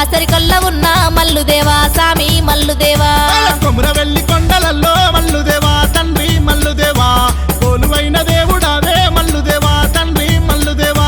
సరికొల్ల ఉన్న మల్లుదేవా సామి మల్లుదేవా కొముర వెళ్ళి కొండలల్లో మల్లుదేవా తండ్రి మల్లుదేవా కోలువైన దేవుడావే మల్లుదేవా తండ్రి మల్లుదేవా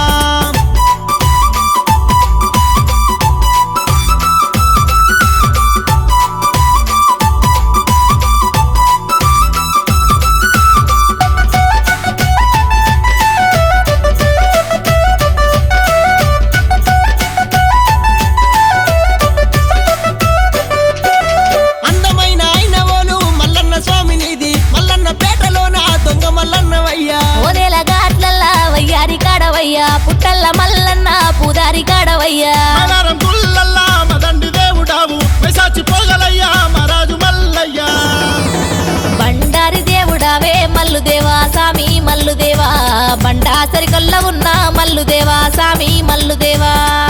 అందమైన అయిన ఓలు మల్లన్న స్వామినిది మల్లన్న పేటలోన దొంగ మల్లన్నవయ్యా ఓదేల ఘాట్లల్లా వయ్యారి కాడవయ్యా పుట్టల్ల మల్లన్న పూదారి కాడవయ్యా మలారం గుల్లల్లా మదండి దేవుడావు వైసాచి పోగలయ్యా మహారాజు మల్లయ్యా బండారి దేవుడావే మల్లుదేవా సామి మల్లుదేవా బండా సరికొల్ల ఉన్న మల్లుదేవా సామి మల్లుదేవా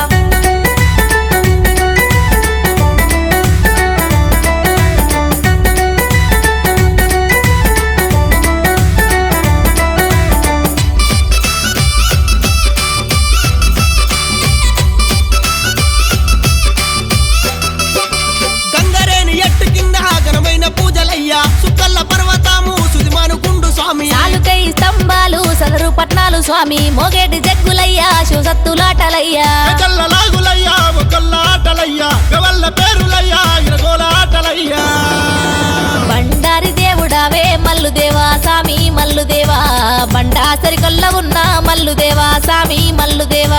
గంగరేని ఎట్టు కింద ఘనమైన పూజలయ్యా సుక్కల్ల పర్వతము సుదిమానుకుండు స్వామి నాలుకై స్తంభాలు సదరు పట్నాలు స్వామి మోగేటి జగ్గులయ్యా శివసత్తులాటలయ్యా గజల్ల లాగులయ్యా ఒకళ్ళ ఆటలయ్యా గవల్ల పేరులయ్యా ఇరగోల ఆటలయ్యా బండారి దేవుడావే మల్లుదేవా సామి మల్లుదేవా బండా సరికొల్ల ఉన్న మల్లుదేవా సామి మల్లుదేవా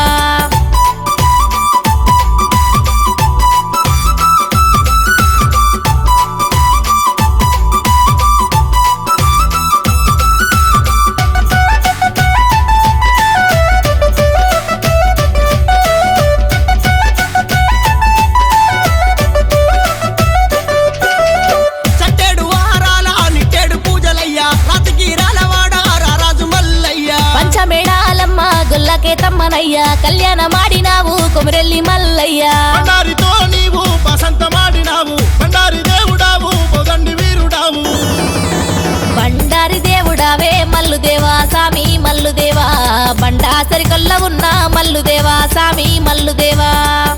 చట్టేడు వారాల నిట్టేడు పూజలయ్యా రాతికి రాలవాడ రారాజు మల్లయ్యా పంచమేళాలమ్మ గొల్లకే తమ్మనయ్యా కళ్యాణ మాడినావు కొమరెల్లి మల్లయ్యా బండారితో నీవు బసంతమాడినావు బండారి దేవుడావు పొదండి వీరుడావు బండారి దేవుడావే మల్లుదేవా సామి మల్లుదేవా బండా సరికొల్ల ఉన్న మల్లుదేవా సామి మల్లుదేవా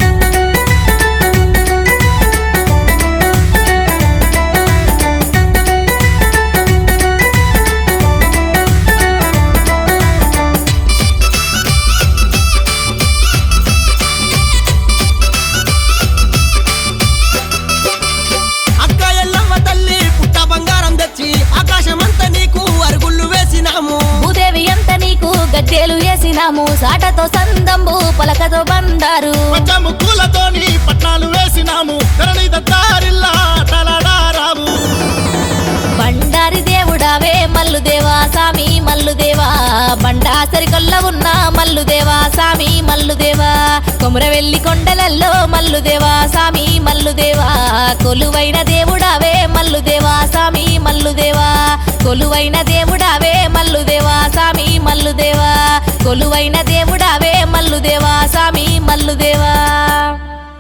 అక్క ఎల్లమ్మ తల్లి పుట్ట బంగారం తెచ్చి ఆకాశమంతా నీకు అరుగుళ్ళు వేసినాము భూదేవి ఎంత నీకు గద్దెలు వేసినాము సాటతో సందంబు పలకతో బండారు పంచము కూలతోని పట్నాలు వేసినాము ధరణి దత్తారిల్లా తలడారావు బండారి దేవుడావే మల్లుదేవా సామి మల్లుదేవా బండా సరికొల్ల ఉన్న మల్లుదేవా సామి మల్లుదేవా కొమురవెల్లి కొండలల్లో మల్లుదేవా సామి మల్లుదేవా కొలువైన దేవుడావే మల్లుదేవా సామి మల్లుదేవా కొలువైన దేవుడావే మల్లుదేవా సామి మల్లుదేవా కొలువైన దేవుడావే మల్లుదేవా సామి మల్లుదేవా